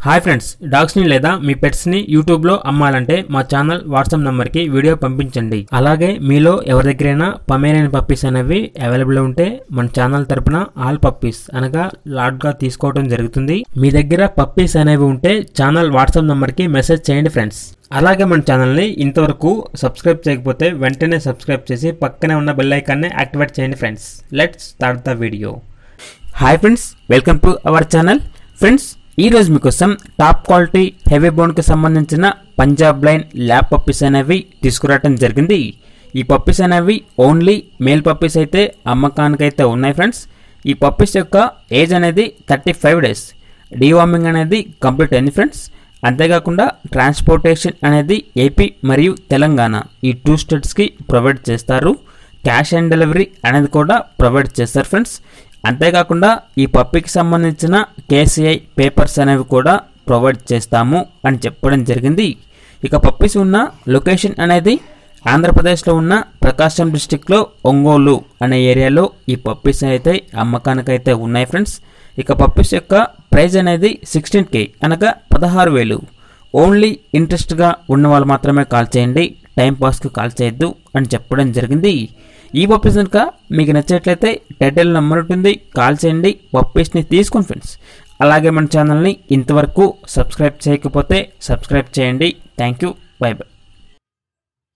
hi friends డాగ్స్ని లేదా మీ పెట్స్ని యూట్యూబ్లో అమ్మాలంటే మా ఛానల్ వాట్సాప్ నెంబర్కి వీడియో పంపించండి అలాగే మీలో ఎవరి దగ్గరైనా పమేరియన్ పప్పీస్ అనేవి అవైలబుల్ ఉంటే మన ఛానల్ తరపున ఆల్ పప్పీస్ అనగా లాట్గా తీసుకోవడం జరుగుతుంది మీ దగ్గర పప్పీస్ అనేవి ఉంటే ఛానల్ వాట్సాప్ నెంబర్కి మెసేజ్ చేయండి ఫ్రెండ్స్ అలాగే మన ఛానల్ని ఇంతవరకు సబ్స్క్రైబ్ చేయకపోతే వెంటనే సబ్స్క్రైబ్ చేసి పక్కనే ఉన్న బెల్ ఐకాన్ని యాక్టివేట్ చేయండి friends let's start the video hi friends welcome to our channel friends ఈ రోజు మీకోసం టాప్ క్వాలిటీ హెవీ బోన్కి సంబంధించిన పంజాబ్ లైన్ ల్యాబ్ పప్పీస్ అనేవి తీసుకురావడం జరిగింది ఈ పప్పీస్ అనేవి ఓన్లీ మేల్ పప్పీస్ అయితే అమ్మకానికైతే ఉన్నాయి ఫ్రెండ్స్ ఈ పప్పీస్ యొక్క ఏజ్ అనేది థర్టీ ఫైవ్ డేస్ డీవార్మింగ్ అనేది కంప్లీట్ అయింది ఫ్రెండ్స్ అంతేకాకుండా ట్రాన్స్పోర్టేషన్ అనేది ఏపీ మరియు తెలంగాణ ఈ టూ స్టేట్స్కి ప్రొవైడ్ చేస్తారు క్యాష్ ఆన్ డెలివరీ అనేది కూడా ప్రొవైడ్ చేస్తారు ఫ్రెండ్స్ అంతేకాకుండా ఈ పప్పికి సంబంధించిన కేసీఐ పేపర్స్ అనేవి కూడా ప్రొవైడ్ చేస్తాము అని చెప్పడం జరిగింది ఇక పప్పీస్ ఉన్న లొకేషన్ అనేది ఆంధ్రప్రదేశ్లో ఉన్న ప్రకాశం డిస్టిక్లో ఒంగోలు అనే ఏరియాలో ఈ పప్పీస్ అయితే అమ్మకానికైతే ఉన్నాయి ఫ్రెండ్స్ ఇక పప్పీస్ యొక్క ప్రైస్ అనేది సిక్స్టీన్ కే అనగా పదహారు వేలు ఓన్లీ ఇంట్రెస్ట్గా ఉన్న వాళ్ళు మాత్రమే కాల్ చేయండి టైం పాస్కి కాల్ చేయొద్దు అని చెప్పడం జరిగింది ఈ పప్పీస్ కనుక మీకు నచ్చినట్లయితే టైటిల్ నెంబర్ ఉంటుంది కాల్ చేయండి పప్పీస్ని తీసుకోండి ఫ్రెండ్స్ అలాగే మన ఛానల్ని ఇంతవరకు సబ్స్క్రైబ్ చేయకపోతే సబ్స్క్రైబ్ చేయండి థ్యాంక్ యూ బై బై